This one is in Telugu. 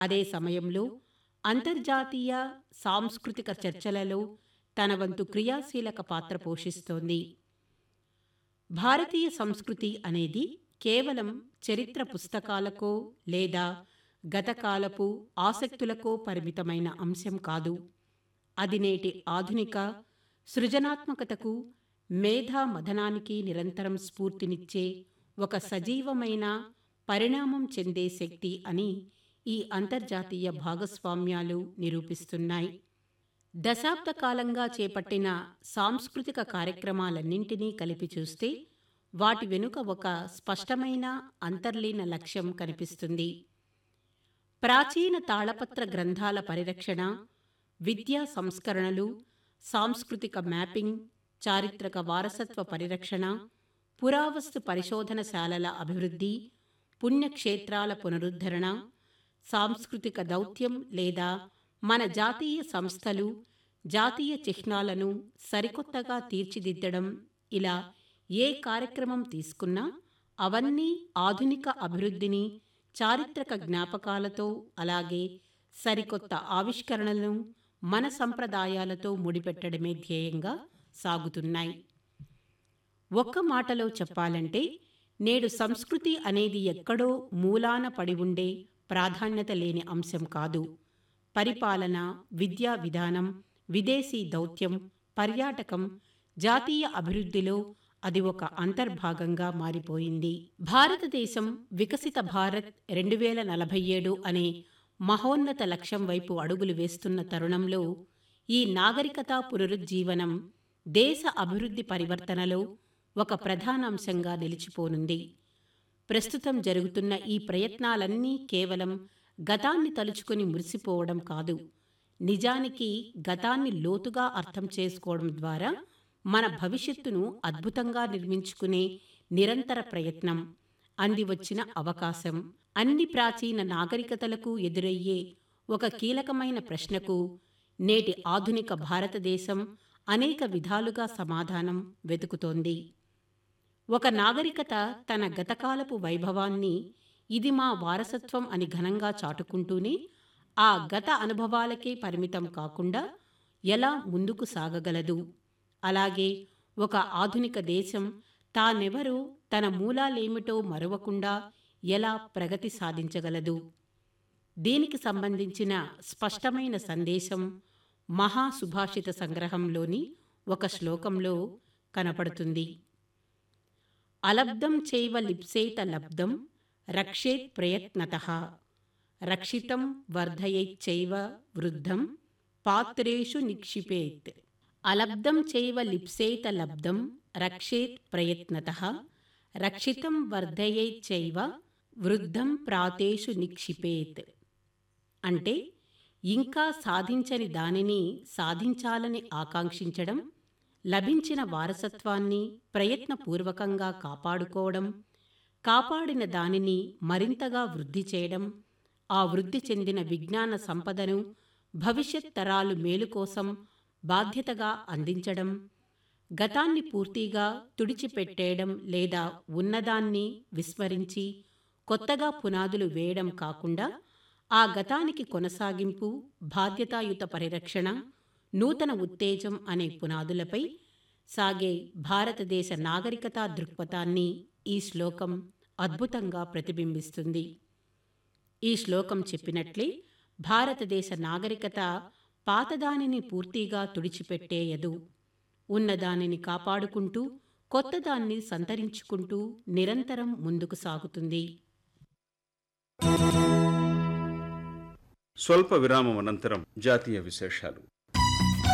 అదే సమయంలో అంతర్జాతీయ సాంస్కృతిక చర్చలలో తన వంతు క్రియాశీలక పాత్ర పోషిస్తోంది భారతీయ సంస్కృతి అనేది కేవలం చరిత్ర పుస్తకాలకో లేదా గతకాలపు ఆసక్తులకో పరిమితమైన అంశం కాదు అది నేటి ఆధునిక సృజనాత్మకతకు మేధా మథనానికి నిరంతరం స్ఫూర్తినిచ్చే ఒక సజీవమైన పరిణామం చెందే శక్తి అని ఈ అంతర్జాతీయ భాగస్వామ్యాలు నిరూపిస్తున్నాయి దశాబ్ద కాలంగా చేపట్టిన సాంస్కృతిక కార్యక్రమాలన్నింటినీ కలిపి చూస్తే వాటి వెనుక ఒక స్పష్టమైన అంతర్లీన లక్ష్యం కనిపిస్తుంది ప్రాచీన తాళపత్ర గ్రంథాల పరిరక్షణ విద్యా సంస్కరణలు సాంస్కృతిక మ్యాపింగ్ చారిత్రక వారసత్వ పరిరక్షణ పురావస్తు పరిశోధనశాలల అభివృద్ధి పుణ్యక్షేత్రాల పునరుద్ధరణ సాంస్కృతిక దౌత్యం లేదా మన జాతీయ సంస్థలు జాతీయ చిహ్నాలను సరికొత్తగా తీర్చిదిద్దడం ఇలా ఏ కార్యక్రమం తీసుకున్నా అవన్నీ ఆధునిక అభివృద్ధిని చారిత్రక జ్ఞాపకాలతో అలాగే సరికొత్త ఆవిష్కరణలను మన సంప్రదాయాలతో ముడిపెట్టడమే ధ్యేయంగా సాగుతున్నాయి ఒక్క మాటలో చెప్పాలంటే నేడు సంస్కృతి అనేది ఎక్కడో మూలాన పడి ఉండే ప్రాధాన్యత లేని అంశం కాదు పరిపాలన విద్యా విధానం విదేశీ దౌత్యం పర్యాటకం జాతీయ అభివృద్ధిలో అది ఒక అంతర్భాగంగా మారిపోయింది భారతదేశం వికసిత భారత్ రెండు వేల నలభై ఏడు అనే మహోన్నత లక్ష్యం వైపు అడుగులు వేస్తున్న తరుణంలో ఈ నాగరికతా పునరుజ్జీవనం దేశ అభివృద్ధి పరివర్తనలో ఒక ప్రధానాంశంగా నిలిచిపోనుంది ప్రస్తుతం జరుగుతున్న ఈ ప్రయత్నాలన్నీ కేవలం గతాన్ని తలుచుకుని మురిసిపోవడం కాదు నిజానికి గతాన్ని లోతుగా అర్థం చేసుకోవడం ద్వారా మన భవిష్యత్తును అద్భుతంగా నిర్మించుకునే నిరంతర ప్రయత్నం అందివచ్చిన అవకాశం అన్ని ప్రాచీన నాగరికతలకు ఎదురయ్యే ఒక కీలకమైన ప్రశ్నకు నేటి ఆధునిక భారతదేశం అనేక విధాలుగా సమాధానం వెతుకుతోంది ఒక నాగరికత తన గతకాలపు వైభవాన్ని ఇది మా వారసత్వం అని ఘనంగా చాటుకుంటూనే ఆ గత అనుభవాలకే పరిమితం కాకుండా ఎలా ముందుకు సాగగలదు అలాగే ఒక ఆధునిక దేశం తానెవరో తన మూలాలేమిటో మరవకుండా ఎలా ప్రగతి సాధించగలదు దీనికి సంబంధించిన స్పష్టమైన సందేశం మహాసుభాషిత సంగ్రహంలోని ఒక శ్లోకంలో కనపడుతుంది అలబ్ధం చైవ లిప్సేత లబ్ధం రక్షేత్ ప్రయత్నత రక్షితం వర్ధయేచ్చైవ వృద్ధం పాత్రేషు నిక్షిపేత్ అలబ్ధం చైవ లిప్సేత లబ్ధం రక్షేత్ ప్రయత్నత రక్షితం వర్ధయేచ్చైవ వృద్ధం ప్రాతేషు నిక్షిపేత్ అంటే ఇంకా సాధించని దానిని సాధించాలని ఆకాంక్షించడం లభించిన వారసత్వాన్ని ప్రయత్నపూర్వకంగా కాపాడుకోవడం కాపాడిన దానిని మరింతగా వృద్ధి చేయడం ఆ వృద్ధి చెందిన విజ్ఞాన సంపదను భవిష్యత్ తరాలు మేలు కోసం బాధ్యతగా అందించడం గతాన్ని పూర్తిగా తుడిచిపెట్టేయడం లేదా ఉన్నదాన్ని విస్మరించి కొత్తగా పునాదులు వేయడం కాకుండా ఆ గతానికి కొనసాగింపు బాధ్యతాయుత పరిరక్షణ నూతన ఉత్తేజం అనే పునాదులపై సాగే భారతదేశ నాగరికతా దృక్పథాన్ని ఈ శ్లోకం అద్భుతంగా ప్రతిబింబిస్తుంది ఈ శ్లోకం చెప్పినట్లే భారతదేశ నాగరికత పాతదానిని పూర్తిగా తుడిచిపెట్టేయదు ఉన్నదానిని కాపాడుకుంటూ కొత్తదాన్ని సంతరించుకుంటూ నిరంతరం ముందుకు సాగుతుంది స్వల్ప విరామం అనంతరం జాతీయ విశేషాలు